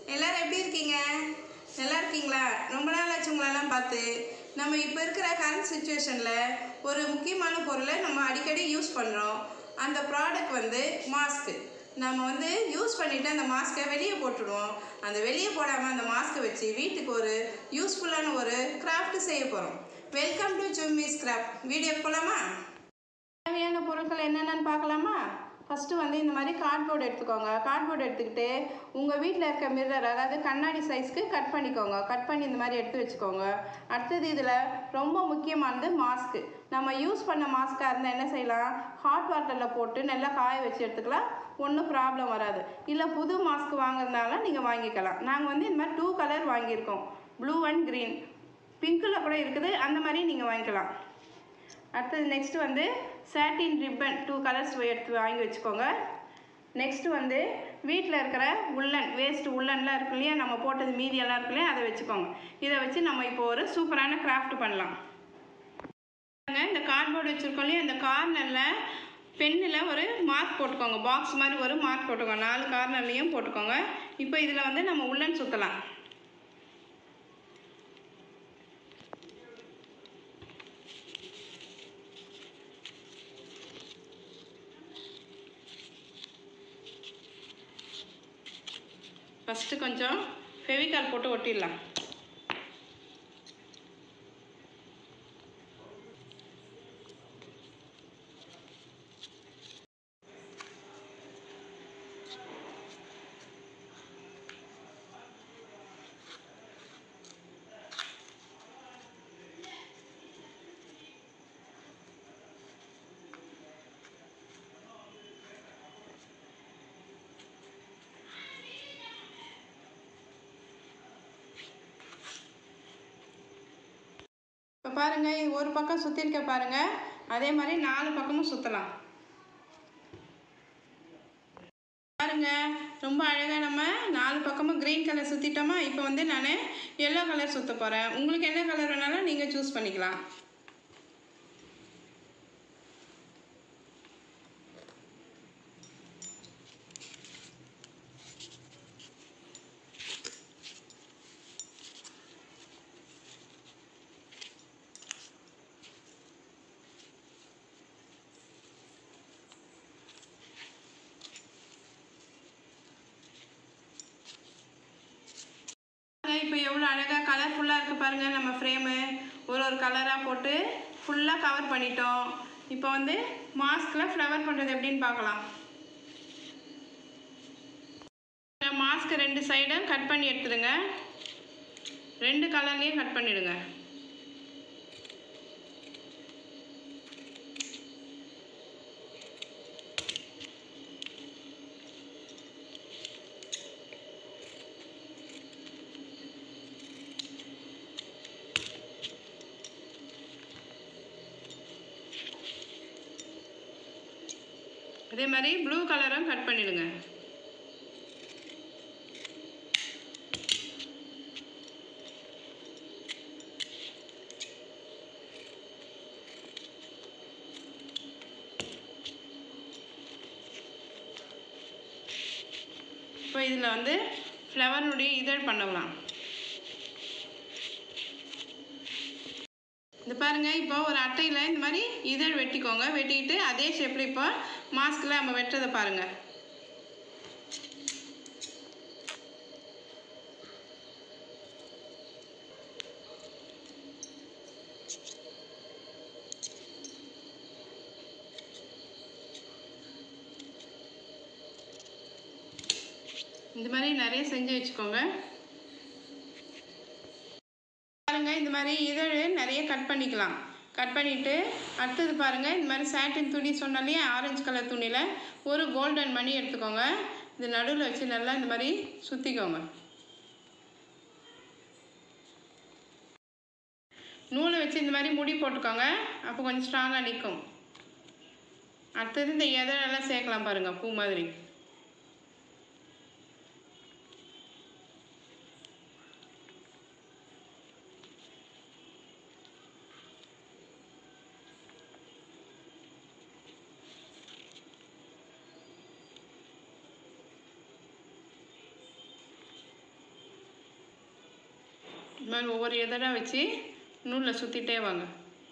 எல்லாரும் எப்படி இருக்கீங்க நல்லா இருக்கீங்களா ரொம்ப நாள் ஆச்சு உங்களெல்லாம் பார்த்து நம்ம இப்போ இருக்கிற கரண்ட் சுச்சுவேஷனில் ஒரு முக்கியமான பொருளை நம்ம அடிக்கடி யூஸ் பண்ணுறோம் அந்த ப்ராடக்ட் வந்து மாஸ்க்கு நம்ம வந்து யூஸ் பண்ணிவிட்டு அந்த மாஸ்க்கை வெளியே போட்டுடுவோம் அந்த வெளியே போடாமல் அந்த மாஸ்க்கை வச்சு வீட்டுக்கு ஒரு யூஸ்ஃபுல்லான ஒரு கிராஃப்ட் செய்ய போகிறோம் வெல்கம் டு ஜும்மிஸ் கிராஃப்ட் வீடியோ போகலாமா தேவையான பொருட்கள் என்னென்னு பார்க்கலாமா ஃபஸ்ட்டு வந்து இந்த மாதிரி கார்ட்போர்டு எடுத்துக்கோங்க கார்ட்போர்டு எடுத்துக்கிட்டு உங்கள் வீட்டில் இருக்க மிரர் அதாவது கண்ணாடி சைஸ்க்கு கட் பண்ணிக்கோங்க கட் பண்ணி இந்த மாதிரி எடுத்து வச்சுக்கோங்க அடுத்தது இதில் ரொம்ப முக்கியமானது மாஸ்க்கு நம்ம யூஸ் பண்ண மாஸ்க்காக இருந்தால் என்ன செய்யலாம் ஹாட் வாட்டரில் போட்டு நல்லா காய வச்சு எடுத்துக்கலாம் ஒன்றும் ப்ராப்ளம் வராது இல்லை புது மாஸ்க் வாங்குறதுனால நீங்கள் வாங்கிக்கலாம் நாங்கள் வந்து இந்த மாதிரி டூ கலர் வாங்கியிருக்கோம் ப்ளூ அண்ட் க்ரீன் பிங்க்கில் கூட இருக்குது அந்த மாதிரி நீங்கள் வாங்கிக்கலாம் அடுத்தது நெக்ஸ்ட் வந்து சாட்டின் ரிப்பன் டூ கலர்ஸ் எடுத்து வாங்கி வச்சுக்கோங்க நெக்ஸ்ட் வந்து வீட்டில் இருக்கிற உள்ளன் வேஸ்ட் உள்ளன்லாம் இருக்கு இல்லையா நம்ம போட்டது மீதியெல்லாம் இருக்கு இல்லையா அதை வச்சுக்கோங்க இதை வச்சு நம்ம இப்போ ஒரு சூப்பரான கிராஃப்ட் பண்ணலாம் பாருங்க, இந்த கார்ட்போர்டு வச்சுருக்கோம் இல்லையா இந்த கார்னரில் பென்னில் ஒரு மார்க் போட்டுக்கோங்க பாக்ஸ் மாதிரி ஒரு மார்க் போட்டுக்கோங்க நாலு கார்னர்லேயும் போட்டுக்கோங்க இப்போ இதில் வந்து நம்ம உள்ளன் சுற்றலாம் ஃபஸ்ட்டு கொஞ்சம் ஃபெவிகால் போட்டு ஒட்டிடலாம் இப்போ பாருங்கள் இது ஒரு பக்கம் சுற்றிருக்க பாருங்கள் அதே மாதிரி நாலு பக்கமும் சுற்றலாம் பாருங்க ரொம்ப அழகாக நம்ம நாலு பக்கமும் க்ரீன் கலர் சுற்றிட்டோமா இப்போ வந்து நான் எல்லோ கலர் சுற்ற போகிறேன் உங்களுக்கு என்ன கலர் வேணாலும் நீங்கள் சூஸ் பண்ணிக்கலாம் இப்போ எவ்வளோ அழகாக கலர்ஃபுல்லாக இருக்குது பாருங்கள் நம்ம ஃப்ரேமு ஒரு ஒரு கலராக போட்டு ஃபுல்லாக கவர் பண்ணிட்டோம் இப்போ வந்து மாஸ்கில் ஃப்ளவர் பண்ணுறது எப்படின்னு பார்க்கலாம் மாஸ்க் ரெண்டு சைடும் கட் பண்ணி எடுத்துடுங்க ரெண்டு கலர்லேயும் கட் பண்ணிடுங்க அதே மாதிரி ப்ளூ கலரும் கட் பண்ணிடுங்க இப்போ இதில் வந்து ஃப்ளவருடைய இதழ் பண்ணலாம் இந்த பாருங்க இப்போ ஒரு அட்டையில் இந்த மாதிரி இதழ் வெட்டிக்கோங்க வெட்டிக்கிட்டு அதே ஷேப்பில் இப்போ மாஸ்கில் நம்ம வெட்டுறதை பாருங்க இந்த மாதிரி நிறைய செஞ்சு வச்சுக்கோங்க பாருங்க இந்த மாதிரி இதழ் நிறைய கட் பண்ணிக்கலாம் கட் பண்ணிவிட்டு அடுத்தது பாருங்கள் இந்த மாதிரி சாட்டின் துணி சொன்னாலே ஆரஞ்சு கலர் துணியில் ஒரு கோல்டன் மணி எடுத்துக்கோங்க இது நடுவில் வச்சு நல்லா இந்த மாதிரி சுற்றிக்கோங்க நூலை வச்சு இந்த மாதிரி முடி போட்டுக்கோங்க அப்போ கொஞ்சம் ஸ்ட்ராங்காக நிற்கும் அடுத்தது இந்த எதழெல்லாம் சேர்க்கலாம் பாருங்கள் பூ மாதிரி இது மாதிரி ஒவ்வொரு எதடாக வச்சு நூலில் சுற்றிட்டே வாங்க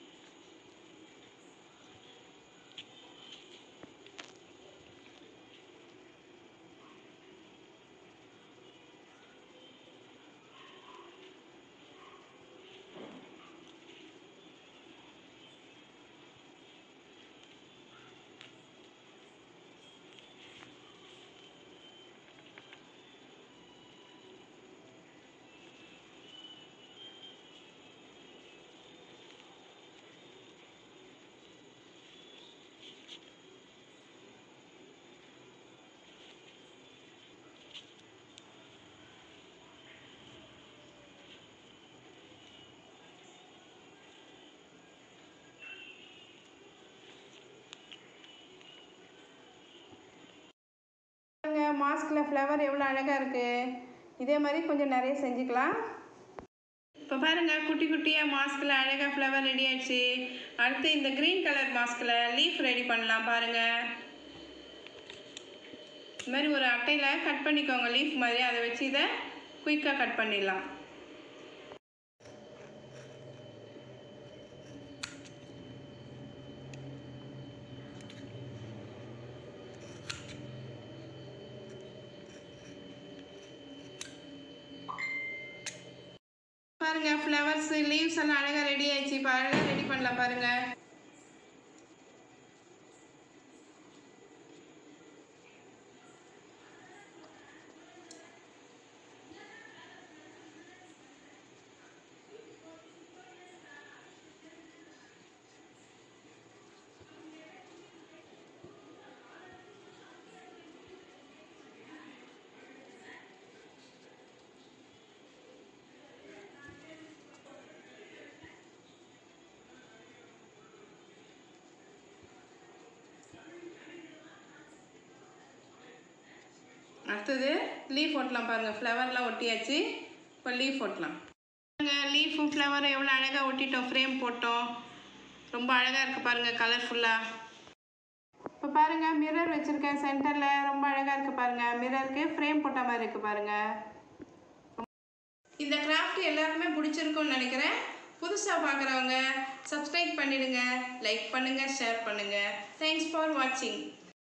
பாருங்க மாஸ்கில் ஃப்ளவர் எவ்வளோ அழகாக இருக்குது இதே மாதிரி கொஞ்சம் நிறைய செஞ்சுக்கலாம் இப்போ பாருங்க குட்டி குட்டியாக மாஸ்கில் அழகாக ஃப்ளவர் ரெடி ஆயிடுச்சு அடுத்து இந்த க்ரீன் கலர் மாஸ்கில் லீஃப் ரெடி பண்ணலாம் பாருங்க இது மாதிரி ஒரு அட்டையில் கட் பண்ணிக்கோங்க லீஃப் மாதிரி அதை வச்சு இதை குயிக்காக கட் பண்ணிடலாம் பாருங்க ஃப்ளவர்ஸ் லீவ்ஸ் எல்லாம் அழகாக ரெடி ஆயிடுச்சு இப்போ அழகாக ரெடி பண்ணலாம் பாருங்க அடுத்தது லீஃப் ஒட்டலாம் பாருங்கள் ஃப்ளவர்லாம் ஒட்டியாச்சு இப்போ லீஃப் ஒட்டலாம் பாருங்கள் லீஃபும் ஃப்ளவரும் எவ்வளோ அழகாக ஒட்டிட்டோம் ஃப்ரேம் போட்டோம் ரொம்ப அழகாக இருக்குது பாருங்கள் கலர்ஃபுல்லாக இப்போ பாருங்கள் மிரர் வச்சுருக்கேன் சென்டரில் ரொம்ப அழகாக இருக்குது பாருங்கள் மிரருக்கு ஃப்ரேம் போட்ட மாதிரி இருக்குது பாருங்கள் இந்த கிராஃப்ட் எல்லாருக்குமே பிடிச்சிருக்கும்னு நினைக்கிறேன் புதுசாக பார்க்குறவங்க சப்ஸ்கிரைப் பண்ணிடுங்க லைக் பண்ணுங்கள் ஷேர் பண்ணுங்கள் தேங்க்ஸ் ஃபார் வாட்சிங்